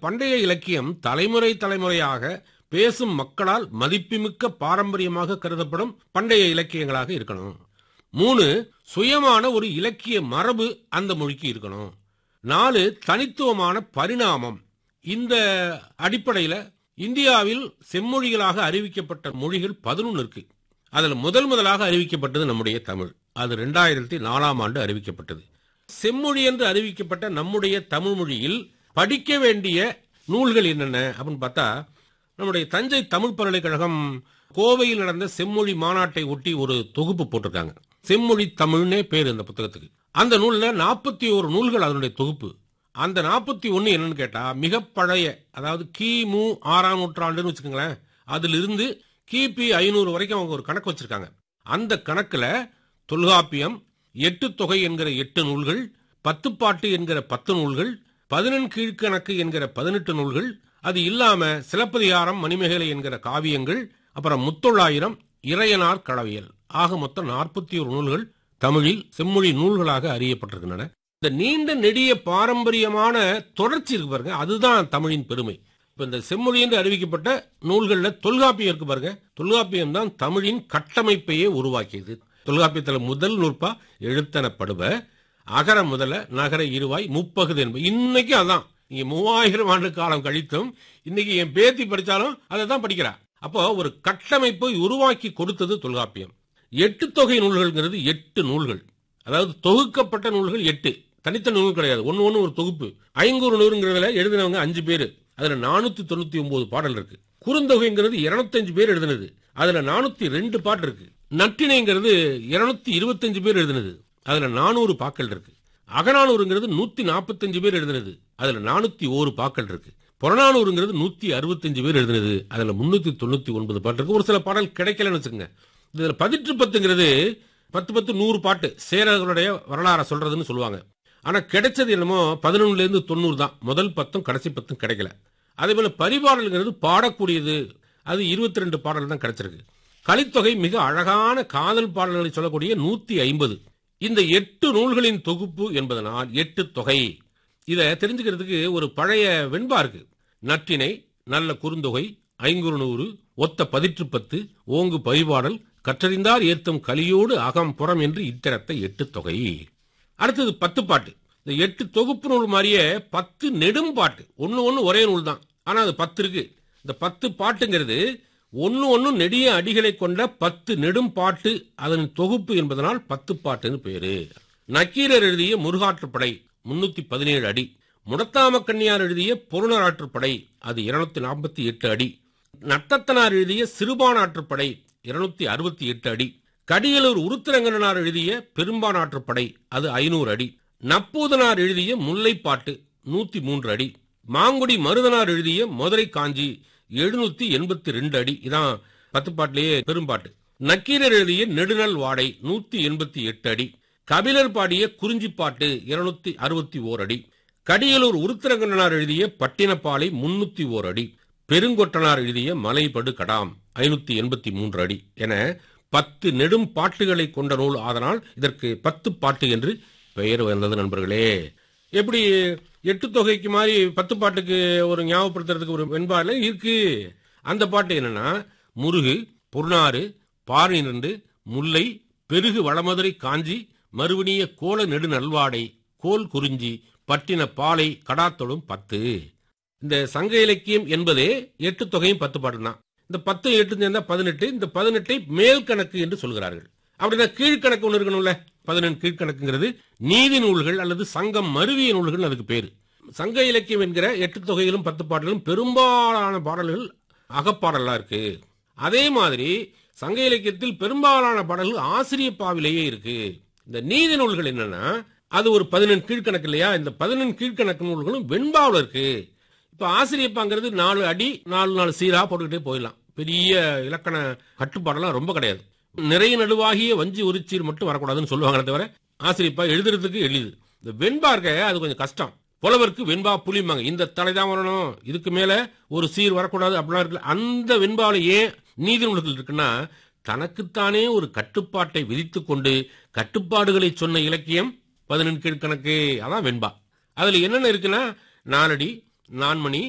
பண்டைய இலக்கியம் தலைமுறை தலைமுறையாக பேசும் மக்களால் மதிப்புமிக்க பாரம்பரியமாக கருதப்படும் பண்டைய இலக்கியங்களாக இருக்கணும் மூணு சுயமான ஒரு இலக்கிய மரபு அந்த மொழிக்கு இருக்கணும் நாலு தனித்துவமான பரிணாமம் இந்த அடிப்படையில இந்தியாவில் செம்மொழிகளாக அறிவிக்கப்பட்ட மொழிகள் பதினொன்று இருக்கு அதுல முதல் முதலாக அறிவிக்கப்பட்டது நம்முடைய தமிழ் அது ரெண்டாயிரத்தி நாலாம் ஆண்டு அறிவிக்கப்பட்டது செம்மொழி என்று அறிவிக்கப்பட்ட நம்முடைய தமிழ் மொழியில் படிக்க வேண்டிய நூல்கள் என்னென்ன அப்படின்னு பார்த்தா நம்முடைய தஞ்சை தமிழ் பல்கலைக்கழகம் கோவையில் நடந்த செம்மொழி மாநாட்டை ஒட்டி ஒரு தொகுப்பு போட்டிருக்காங்க செம்மொழி தமிழ்னே பேர் இந்த புத்தகத்துக்கு அந்த நூல்ல நாற்பத்தி ஒரு நூல்கள் அதனுடைய தொகுப்பு அந்த நாற்பத்தி ஒன்னு என்னன்னு கேட்டா மிக பழைய அதாவது கிமு ஆறாம் நூற்றாண்டுன்னு வச்சுக்கோங்களேன் அதிலிருந்து கிபி ஐநூறு வரைக்கும் அவங்க ஒரு கணக்கு வச்சிருக்காங்க அந்த கணக்குல தொல்காப்பியம் எட்டு தொகை என்கிற எட்டு நூல்கள் பத்துப்பாட்டு என்கிற பத்து நூல்கள் பதினெண் கீழ்கணக்கு என்கிற பதினெட்டு நூல்கள் அது இல்லாம சிலப்பதிகாரம் மணிமேகலை என்கிற காவியங்கள் அப்புறம் முத்தொள்ளாயிரம் இறையனார் களவியல் ஆக மொத்தம் நாற்பத்தி ஒரு நூல்கள் தமிழில் செம்மொழி நூல்களாக அறியப்பட்டிருக்கின்றன இந்த நீண்ட நெடிய பாரம்பரியமான தொடர்ச்சி இருக்கு பாருங்க அதுதான் தமிழின் பெருமை இப்ப இந்த செம்மொழி என்று அறிவிக்கப்பட்ட நூல்கள்ல தொல்காப்பியம் இருக்கு பாருங்க தொல்காப்பியம் தான் தமிழின் கட்டமைப்பையே உருவாக்கியது தொல்காப்பியத்துல முதல் நூற்பா எழுத்தனப்படுவ அகர முதல நகர இருவாய் முப்பகுது என்பது இன்னைக்கு அதான் நீங்க மூவாயிரம் ஆண்டு காலம் கழித்தும் இன்னைக்கு என் பேத்தி படிச்சாலும் அதை தான் படிக்கிறா அப்போ ஒரு கட்டமைப்பை உருவாக்கி கொடுத்தது தொல்காப்பியம் எட்டு தொகை நூல்கள்ங்கிறது எட்டு நூல்கள் அதாவது தொகுக்கப்பட்ட நூல்கள் எட்டு தனித்த நூல் கிடையாது ஒன்னு ஒன்னு ஒரு தொகுப்பு ஐங்கூறு நூறுங்கிறதுல எழுதினவங்க அஞ்சு பேரு அதுல நானூத்தி தொண்ணூத்தி ஒன்பது பாடல் இருக்கு குறுந்தொகைங்கிறது இருநூத்தஞ்சு பேர் எழுதினது அதுல நானூத்தி ரெண்டு பாட்டு இருக்கு நட்டினைங்கிறது இருநூத்தி இருபத்தஞ்சு பேர் எழுதினது அதுல நானூறு பாக்கள் இருக்கு அகநானூறுங்கிறது நூத்தி நாற்பத்தஞ்சு பேர் எழுதினது அதுல நானூத்தி ஓரு பாக்கள் இருக்கு புறநானூறுங்கிறது நூத்தி அறுபத்தஞ்சு பேர் எழுதினது அதுல முன்னூத்தி தொண்ணூத்தி ஒன்பது பாட்டு இருக்கு ஒரு சில பாடல் கிடைக்கலன்னு வச்சுக்கோங்க இதுல பதிற்று பத்துங்கிறது பத்து பத்து நூறு பாட்டு சேரர்களுடைய வரலாறை சொல்றதுன்னு சொல்லுவாங்க ஆனா கிடைச்சது என்னமோ பதினொன்னுல இருந்து தொண்ணூறு தான் முதல் பத்தும் கடைசி பத்தும் கிடைக்கல அதே போல பரிபாடல்ங்கிறது பாடக்கூடியது அது இருபத்தி ரெண்டு பாடல் தான் கிடைச்சிருக்கு கலித்தொகை மிக அழகான காதல் பாடல்களை சொல்லக்கூடிய நூத்தி ஐம்பது இந்த எட்டு நூல்களின் தொகுப்பு என்பதனால் எட்டு தொகை இத தெரிஞ்சுக்கிறதுக்கு ஒரு பழைய வெண்பா இருக்கு நற்றினை நல்ல குறுந்தொகை ஐங்குறு நூறு ஒத்த பதிற்று பத்து ஓங்கு பரிபாடல் கற்றறிந்தார் ஏத்தும் கலியோடு அகம் புறம் என்று இத்தரத்தை எட்டு தொகை அடுத்தது பத்து பாட்டு இந்த எட்டு தொகுப்பு நூல் மாதிரியே பத்து நெடும் பாட்டு ஒன்னு ஒன்னு ஒரே நூல் தான் ஆனா அது பத்து இருக்கு இந்த பத்து பாட்டுங்கிறது ஒன்னு ஒன்னு நெடிய அடிகளை கொண்ட பத்து நெடும் பாட்டு அதன் தொகுப்பு என்பதனால் பத்து பாட்டுன்னு பேரு நக்கீரர் எழுதிய முருகாற்றுப்படை முன்னூத்தி பதினேழு அடி முடத்தாம கண்ணியார் எழுதிய பொருணராற்றுப்படை அது இருநூத்தி நாற்பத்தி எட்டு அடி நட்டத்தனார் எழுதிய சிறுபானாற்றுப்படை இருநூத்தி அறுபத்தி எட்டு அடி கடியலூர் உருத்திரங்கனார் எழுதிய பெரும்பானாற்றுப்படை அது ஐநூறு அடி நப்பூதனார் எழுதிய முல்லைப்பாட்டு நூத்தி மூன்று அடி மாங்குடி மருதனார் எழுதிய மதுரை காஞ்சி எழுநூத்தி எண்பத்தி ரெண்டு அடி இதான் பத்து பாட்டிலேயே பெரும்பாட்டு நக்கீரர் எழுதிய நெடுநல் வாடை நூத்தி எண்பத்தி எட்டு அடி கபிலர் பாடிய குறிஞ்சிப்பாட்டு இருநூத்தி அறுபத்தி ஓர் அடி கடியலூர் உருத்திரங்கனார் எழுதிய பட்டினப்பாலை முன்னூத்தி ஓர் அடி பெருங்கொட்டனார் எழுதிய மலைபடு கடாம் ஐநூத்தி எண்பத்தி மூன்று அடி என பத்து நெடும் பாட்டுகளை கொண்ட நூல் ஆதனால் இதற்கு பத்து பாட்டு என்று பெயர் வந்தது நண்பர்களே எப்படி எட்டு தொகைக்கு மாதிரி பத்து பாட்டுக்கு ஒரு ஞாபகப்படுத்துறதுக்கு ஒரு வெண்பாடு இருக்கு அந்த பாட்டு என்னன்னா முருகு பொருணாறு பாரிரண்டு முல்லை பெருகு வடமதுரை காஞ்சி மறுவணிய கோல நெடு நல்வாடை கோல் குறிஞ்சி பட்டின பாலை கடாத்தொடும் பத்து இந்த சங்க இலக்கியம் என்பதே எட்டு தொகையும் பத்து பாட்டு தான் இந்த பத்து எட்டு சேர்ந்தா பதினெட்டு இந்த பதினெட்டை மேல் கணக்கு என்று சொல்கிறார்கள் அப்படின்னா கீழ்கணக்கு ஒன்று இருக்கணும்ல பதினெண்டு கீழ்கணக்குங்கிறது நீதி நூல்கள் அல்லது சங்கம் மருவிய நூல்கள் அதுக்கு பேரு சங்க இலக்கியம் என்கிற எட்டு தொகையிலும் பத்து பாடலும் பெரும்பாலான பாடல்கள் அகப்பாடலா இருக்கு அதே மாதிரி சங்க இலக்கியத்தில் பெரும்பாலான பாடல்கள் ஆசிரிய பாவிலேயே இருக்கு இந்த நீதி நூல்கள் என்னன்னா அது ஒரு பதினெண்டு கீழ்கணக்கு இல்லையா இந்த பதினெண்டு கீழ்கணக்கு நூல்களும் வெண்பாவில் இருக்கு இப்ப ஆசிரியப்பாங்கிறது நாலு அடி நாலு நாலு சீரா போட்டுக்கிட்டே போயிடலாம் பெரிய இலக்கண கட்டுப்பாடெல்லாம் ரொம்ப கிடையாது நிறைய நடுவாகிய வஞ்சி உரிச்சீர் மட்டும் வரக்கூடாதுன்னு சொல்லுவாங்களே தவிர ஆசிரியப்பா எழுதுறதுக்கு எளிது இந்த வெண்பா இருக்க அது கொஞ்சம் கஷ்டம் புலவருக்கு வெண்பா புளியுமாங்க இந்த தலை தான் வரணும் இதுக்கு மேல ஒரு சீர் வரக்கூடாது அப்படிலாம் இருக்குல்ல அந்த வெண்பாவில் ஏன் நீதி நூல்கள் இருக்குன்னா தனக்குத்தானே ஒரு கட்டுப்பாட்டை விதித்துக் கொண்டு கட்டுப்பாடுகளை சொன்ன இலக்கியம் பதினெண்டு கீழ்கணக்கு அதான் வெண்பா அதுல என்னென்ன இருக்குன்னா நாலடி நான்மணி